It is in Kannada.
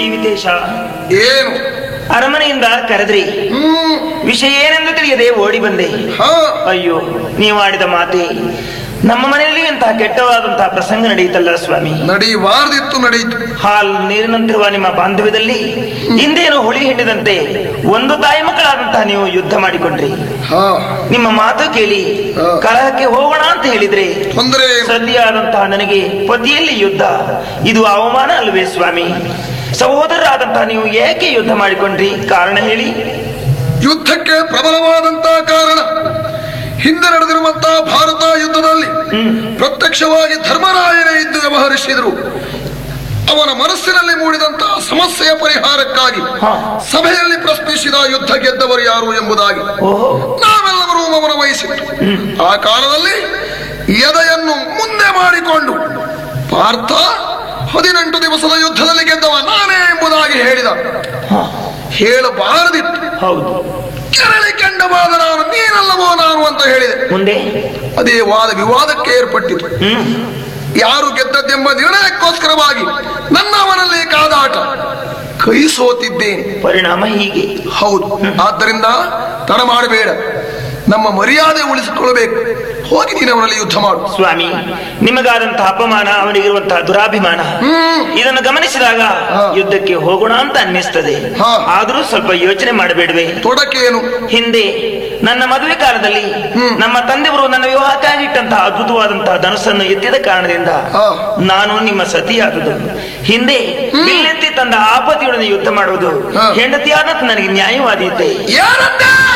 ಈ ವಿದೇಶ ಏನು ಅರಮನೆಯಿಂದ ಕರೆದ್ರಿ ಹ್ಮ್ ವಿಷಯ ಏನೆಂದು ತಿಳಿಯದೆ ಓಡಿ ಬಂದೆ ಹಾ ಅಯ್ಯೋ ನೀವು ಆಡಿದ ಮಾತೆ ನಮ್ಮ ಮನೆಯಲ್ಲಿ ಇಂತಹ ಕೆಟ್ಟವಾದಂತಹ ಪ್ರಸಂಗ ನಡೆಯಿತಲ್ಲ ಸ್ವಾಮಿ ನಡೆಯಬಾರ್ದಿತ್ತು ನಡೆಯಿತು ಹಾಲ್ ನೀರಿನಂತಿರುವ ನಿಮ್ಮ ಬಾಂಧವ್ಯದಲ್ಲಿ ಹಿಂದೇನು ಹುಳಿ ಹಿಂಡಿದಂತೆ ಒಂದು ತಾಯಿ ಮಕ್ಕಳಾದಂತಹ ನೀವು ಯುದ್ಧ ಮಾಡಿಕೊಂಡ್ರಿ ಹಾ ನಿಮ್ಮ ಮಾತು ಕೇಳಿ ಹಾ. ಕಲಹಕ್ಕೆ ಹೋಗೋಣ ಅಂತ ಹೇಳಿದ್ರೆ ತೊಂದರೆ ಏನು? ಸದ್ಯಾದಂತಹ ನನಗೆ ಪತಿಯಲ್ಲಿ ಯುದ್ಧ ಇದು ಅವಮಾನ ಅಲ್ವೇ ಸ್ವಾಮಿ ಸಹೋದರರಾದಂತಹ ನೀವು ಏಕೆ ಯುದ್ಧ ಮಾಡಿಕೊಂಡ್ರಿ ಕಾರಣ ಹೇಳಿ ಯುದ್ಧಕ್ಕೆ ಪ್ರಬಲವಾದಂತಹ ಕಾರಣ ಹಿಂದೆ ನಡೆದಿರುವಂತಹ ಭಾರತ ಯುದ್ಧದಲ್ಲಿ ಪ್ರತ್ಯಕ್ಷವಾಗಿ ಧರ್ಮರಾಯನೇ ಇದ್ದು ವ್ಯವಹರಿಸಿದರು ಅವನ ಮನಸ್ಸಿನಲ್ಲಿ ಮೂಡಿದಂತಹ ಸಮಸ್ಯೆಯ ಪರಿಹಾರಕ್ಕಾಗಿ ಹಾ. ಸಭೆಯಲ್ಲಿ ಪ್ರಶ್ನಿಸಿದ ಯುದ್ಧ ಗೆದ್ದವರು ಯಾರು ಎಂಬುದಾಗಿ ಓಹೋ ನಾವೆಲ್ಲರೂ ಮೌನ ವಹಿಸಿತ್ತು ಆ ಕಾಲದಲ್ಲಿ ಎದೆಯನ್ನು ಮುಂದೆ ಮಾಡಿಕೊಂಡು ಪಾರ್ಥ ಹದಿನೆಂಟು ದಿವಸದ ಯುದ್ಧದಲ್ಲಿ ಗೆದ್ದವ ನಾನೇ ಎಂಬುದಾಗಿ ಹೇಳಿದ ಹಾ, ಹೇಳಬಾರದಿತ್ತು ಹೌದು ಕೆರಳಿ ಕಂಡವಾದ ನಾನು ನೀನಲ್ಲವೋ ನಾನು ಅಂತ ಹೇಳಿದೆ ಮುಂದೆ ಅದೇ ವಾದ ವಿವಾದಕ್ಕೆ ಏರ್ಪಟ್ಟಿತು ಹ್ಮ್ ಯಾರು ಗೆದ್ದದ್ದೆಂಬ ನಿರ್ಣಯಕ್ಕೋಸ್ಕರವಾಗಿ ನನ್ನ ಅವನಲ್ಲಿ ಕಾದಾಟ ಕೈ ಸೋತಿದ್ದೇನೆ ಪರಿಣಾಮ ಹೀಗೆ ಹೌದು ಆದ್ದರಿಂದ ತಡ ಮಾಡಬೇಡ ನಮ್ಮ ಮರ್ಯಾದೆ ಉಳಿಸಿಕೊಳ್ಳಬೇಕು ಹೋಗಿ ನೀನು ಅವನಲ್ಲಿ ಯುದ್ಧ ಮಾಡು ಸ್ವಾಮಿ ನಿಮಗಾದಂತಹ ಅಪಮಾನ ಅವನಿಗಿರುವಂತಹ ದುರಾಭಿಮಾನ ಹ್ಮ್ ಇದನ್ನು ಗಮನಿಸಿದಾಗ ಹಾ. ಯುದ್ಧಕ್ಕೆ ಹೋಗೋಣ ಅಂತ ಅನ್ನಿಸ್ತದೆ ಹಾ. ಆದರೂ ಸ್ವಲ್ಪ ಯೋಚನೆ ಮಾಡಬೇಡವೆ ತೊಡಕೇನು ಹಿಂದೆ ನನ್ನ ಮದುವೆ ಕಾಲದಲ್ಲಿ ಹ್ಮ್. ನಮ್ಮ ತಂದೆಯವರು ನನ್ನ ವಿವಾಹಕ್ಕಾಗಿ ಇಟ್ಟಂತಹ ಅದ್ಭುತವಾದಂತಹ ಧನಸ್ಸನ್ನು ಎತ್ತಿದ ಕಾರಣದಿಂದ ಹಾ. ನಾನು ನಿಮ್ಮ ಸತಿಯಾದುದು ಹಿಂದೆ ಬಿಲ್ಲೆತ್ತಿ ತಂದ ಆಪತಿಯೊಡನೆ ಯುದ್ಧ ಮಾಡುವುದು ಹಾ. ಹೆಂಡತಿಯಾದಂತ ನನಗೆ ನ್ಯಾಯವಾದೀತೆ ಯಾರಂತೆ